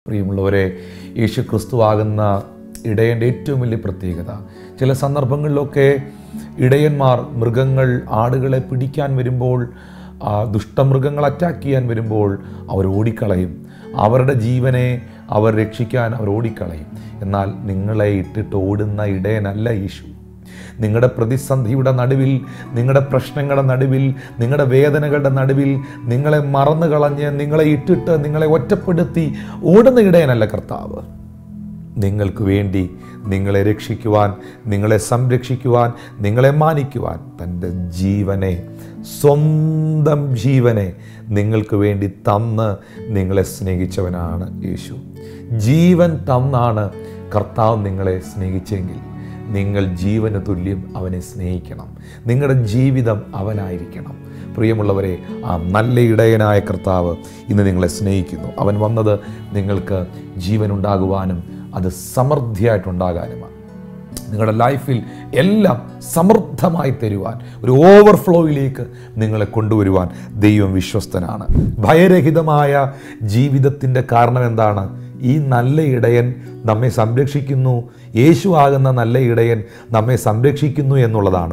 പ്രിയമുള്ളവരെ യേശു ക്രിസ്തുവാകുന്ന ഇടയൻ്റെ ഏറ്റവും വലിയ പ്രത്യേകത ചില സന്ദർഭങ്ങളിലൊക്കെ ഇടയന്മാർ മൃഗങ്ങൾ ആടുകളെ പിടിക്കാൻ വരുമ്പോൾ ആ, ദുഷ്ടമൃഗങ്ങൾ അറ്റാക്ക് ചെയ്യാൻ വരുമ്പോൾ അവർ ഓടിക്കളയും അവരുടെ ജീവനെ അവർ രക്ഷിക്കാൻ അവർ ഓടിക്കളയും എന്നാൽ നിങ്ങളെ ഇട്ടിട്ട് ഓടുന്ന ഇടയനല്ല യേശു നിങ്ങളുടെ പ്രതിസന്ധിയുടെ നടുവിൽ നിങ്ങളുടെ പ്രശ്നങ്ങളുടെ നടുവിൽ നിങ്ങളുടെ വേദനകളുടെ നടുവിൽ നിങ്ങളെ മറന്നു കളഞ്ഞ് നിങ്ങളെ ഇട്ടിട്ട് നിങ്ങളെ ഒറ്റപ്പെടുത്തി ഓടുന്ന ഇടയനല്ല കർത്താവ് നിങ്ങൾക്ക് വേണ്ടി നിങ്ങളെ രക്ഷിക്കുവാൻ നിങ്ങളെ സംരക്ഷിക്കുവാൻ നിങ്ങളെ മാനിക്കുവാൻ തൻ്റെ ജീവനെ സ്വന്തം ജീവനെ നിങ്ങൾക്ക് വേണ്ടി തന്ന് നിങ്ങളെ സ്നേഹിച്ചവനാണ് യേശു ജീവൻ തന്നാണ് കർത്താവ് നിങ്ങളെ സ്നേഹിച്ചെങ്കിൽ നിങ്ങൾ ജീവന് തുല്യം അവനെ സ്നേഹിക്കണം നിങ്ങളുടെ ജീവിതം അവനായിരിക്കണം പ്രിയമുള്ളവരെ ആ നല്ല ഇടയനായ കർത്താവ് ഇന്ന് നിങ്ങളെ സ്നേഹിക്കുന്നു അവൻ വന്നത് നിങ്ങൾക്ക് ജീവനുണ്ടാകുവാനും അത് സമൃദ്ധിയായിട്ടുണ്ടാകാനുമാണ് നിങ്ങളുടെ ലൈഫിൽ എല്ലാം സമൃദ്ധമായി തരുവാൻ ഒരു ഓവർഫ്ലോയിലേക്ക് നിങ്ങളെ കൊണ്ടുവരുവാൻ ദൈവം വിശ്വസ്തനാണ് ഭയരഹിതമായ ജീവിതത്തിൻ്റെ കാരണം എന്താണ് ഈ നല്ല ഇടയൻ നമ്മെ സംരക്ഷിക്കുന്നു യേശു ആകുന്ന നല്ല ഇടയൻ നമ്മെ സംരക്ഷിക്കുന്നു എന്നുള്ളതാണ്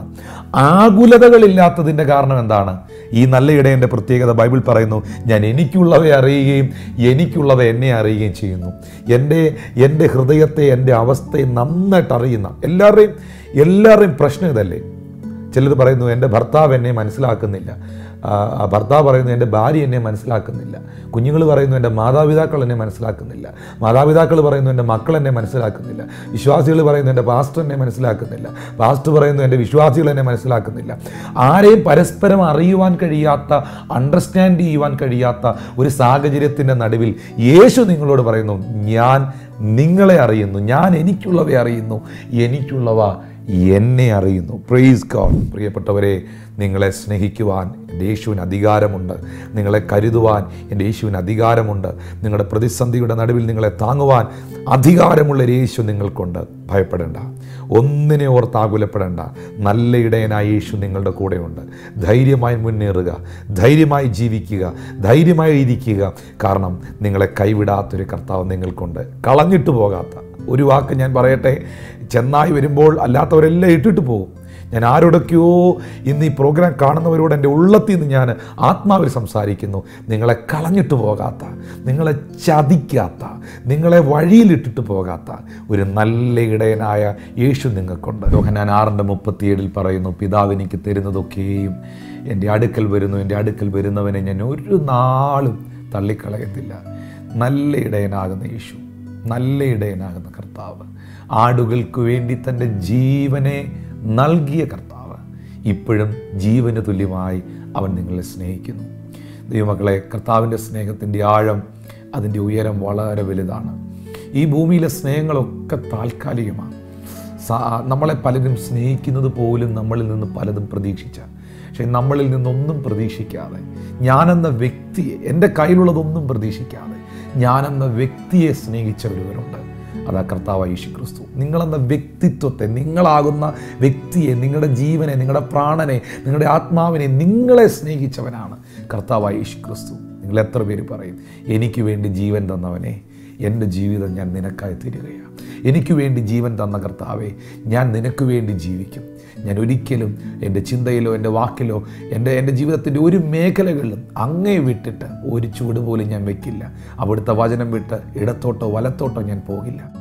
ആകുലതകളില്ലാത്തതിൻ്റെ കാരണം എന്താണ് ഈ നല്ല ഇടയൻ്റെ പ്രത്യേകത ബൈബിൾ പറയുന്നു ഞാൻ എനിക്കുള്ളവയെ അറിയുകയും എനിക്കുള്ളവ എന്നെ അറിയുകയും ചെയ്യുന്നു എൻ്റെ എൻ്റെ ഹൃദയത്തെ എൻ്റെ അവസ്ഥയെ നന്നായിട്ട് അറിയുന്ന എല്ലാവരുടെയും എല്ലാവരുടെയും പ്രശ്നം ഇതല്ലേ ചിലർ പറയുന്നു എൻ്റെ ഭർത്താവ് എന്നെ മനസ്സിലാക്കുന്നില്ല ആ, ആ ഭർത്താവ് പറയുന്നു എൻ്റെ ഭാര്യ എന്നെ മനസ്സിലാക്കുന്നില്ല കുഞ്ഞുങ്ങൾ പറയുന്നു എൻ്റെ മാതാപിതാക്കൾ എന്നെ മനസ്സിലാക്കുന്നില്ല മാതാപിതാക്കൾ പറയുന്നു എൻ്റെ മക്കൾ എന്നെ മനസ്സിലാക്കുന്നില്ല വിശ്വാസികൾ പറയുന്നു എൻ്റെ പാസ്റ്റർ എന്നെ മനസ്സിലാക്കുന്നില്ല പാസ്റ്റർ പറയുന്നു എൻ്റെ വിശ്വാസികൾ എന്നെ മനസ്സിലാക്കുന്നില്ല ആരെയും പരസ്പരം അറിയുവാൻ കഴിയാത്ത അണ്ടർസ്റ്റാൻഡ് ചെയ്യുവാൻ കഴിയാത്ത ഒരു സാഹചര്യത്തിൻ്റെ നടുവിൽ യേശു നിങ്ങളോട് പറയുന്നു ഞാൻ നിങ്ങളെ അറിയുന്നു ഞാൻ എനിക്കുള്ളവ അറിയുന്നു എനിക്കുള്ളവ എന്നെ അറിയുന്നു പ്രൈസ് ഗോഡ് പ്രിയപ്പെട്ടവരെ നിങ്ങളെ സ്നേഹിക്കുവാൻ എൻ്റെ യേശുവിന് അധികാരമുണ്ട് നിങ്ങളെ കരുതുവാൻ എൻ്റെ യേശുവിന് അധികാരമുണ്ട് നിങ്ങളുടെ പ്രതിസന്ധിയുടെ നടുവിൽ നിങ്ങളെ താങ്ങുവാൻ അധികാരമുള്ള ഒരു യേശു നിങ്ങൾക്കുണ്ട് ഭയപ്പെടേണ്ട ഒന്നിനെ ഓർത്ത് ആകുലപ്പെടേണ്ട നല്ല ഇടയനായ യേശു നിങ്ങളുടെ കൂടെയുണ്ട് ധൈര്യമായി മുന്നേറുക ധൈര്യമായി ജീവിക്കുക ധൈര്യമായി ഇരിക്കുക കാരണം നിങ്ങളെ കൈവിടാത്തൊരു കർത്താവ് നിങ്ങൾക്കുണ്ട് കളഞ്ഞിട്ട് പോകാത്ത ഒരു വാക്ക് ഞാൻ പറയട്ടെ ചെന്നായി വരുമ്പോൾ അല്ലാത്തവരെല്ലാം ഇട്ടിട്ട് പോകും ഞാൻ ആരോടൊക്കെയോ ഇന്ന് ഈ പ്രോഗ്രാം കാണുന്നവരോട് എൻ്റെ ഉള്ളത്തിൽ നിന്ന് ഞാൻ ആത്മാവിൽ സംസാരിക്കുന്നു നിങ്ങളെ കളഞ്ഞിട്ട് പോകാത്ത നിങ്ങളെ ചതിക്കാത്ത നിങ്ങളെ വഴിയിലിട്ടിട്ട് പോകാത്ത ഒരു നല്ല ഇടയനായ യേശു നിങ്ങൾക്കുണ്ട് യോഹനാൻ ആറിൻ്റെ മുപ്പത്തിയേഴിൽ പറയുന്നു പിതാവ് എനിക്ക് തരുന്നതൊക്കെയും എൻ്റെ അടുക്കൽ വരുന്നു എൻ്റെ അടുക്കൽ വരുന്നവനെ ഞാൻ ഒരു നാളും തള്ളിക്കളയത്തില്ല നല്ല ഇടയനാകുന്ന യേശു നല്ല ഇടയനാകുന്ന കർത്താവ് ആടുകൾക്ക് വേണ്ടി തൻ്റെ ജീവനെ നൽകിയ കർത്താവ് ഇപ്പോഴും ജീവന് തുല്യമായി അവൻ നിങ്ങളെ സ്നേഹിക്കുന്നു ദൈവമക്കളെ കർത്താവിൻ്റെ സ്നേഹത്തിൻ്റെ ആഴം അതിൻ്റെ ഉയരം വളരെ വലുതാണ് ഈ ഭൂമിയിലെ സ്നേഹങ്ങളൊക്കെ താൽക്കാലികമാണ് സാ- നമ്മളെ പലരും സ്നേഹിക്കുന്നത് പോലും നമ്മളിൽ നിന്ന് പലതും പ്രതീക്ഷിച്ച പക്ഷെ നമ്മളിൽ നിന്നൊന്നും പ്രതീക്ഷിക്കാതെ ഞാനെന്ന വ്യക്തിയെ എൻ്റെ കയ്യിലുള്ളതൊന്നും പ്രതീക്ഷിക്കാതെ ഞാനെന്ന വ്യക്തിയെ സ്നേഹിച്ച ഒരുവരുണ്ട് അതാ കർത്താവ് യേശു ക്രിസ്തു നിങ്ങളെന്ന വ്യക്തിത്വത്തെ നിങ്ങളാകുന്ന വ്യക്തിയെ നിങ്ങളുടെ ജീവനെ നിങ്ങളുടെ പ്രാണനെ നിങ്ങളുടെ ആത്മാവിനെ നിങ്ങളെ സ്നേഹിച്ചവനാണ് കർത്താവ് യേശു ക്രിസ്തു നിങ്ങൾ എത്ര പേര് പറയും എനിക്ക് വേണ്ടി ജീവൻ തന്നവനെ എൻ്റെ ജീവിതം ഞാൻ നിനക്കായി തരികയാണ് എനിക്ക് വേണ്ടി ജീവൻ തന്ന കർത്താവെ ഞാൻ നിനക്ക് വേണ്ടി ജീവിക്കും ഞാൻ ഒരിക്കലും എൻ്റെ ചിന്തയിലോ എൻ്റെ വാക്കിലോ എൻ്റെ എൻ്റെ ജീവിതത്തിൻ്റെ ഒരു മേഖലകളിലും അങ്ങേ വിട്ടിട്ട് ഒരു ചൂട് പോലും ഞാൻ വെക്കില്ല അവിടുത്തെ വചനം വിട്ട് ഇടത്തോട്ടോ വലത്തോട്ടോ ഞാൻ പോകില്ല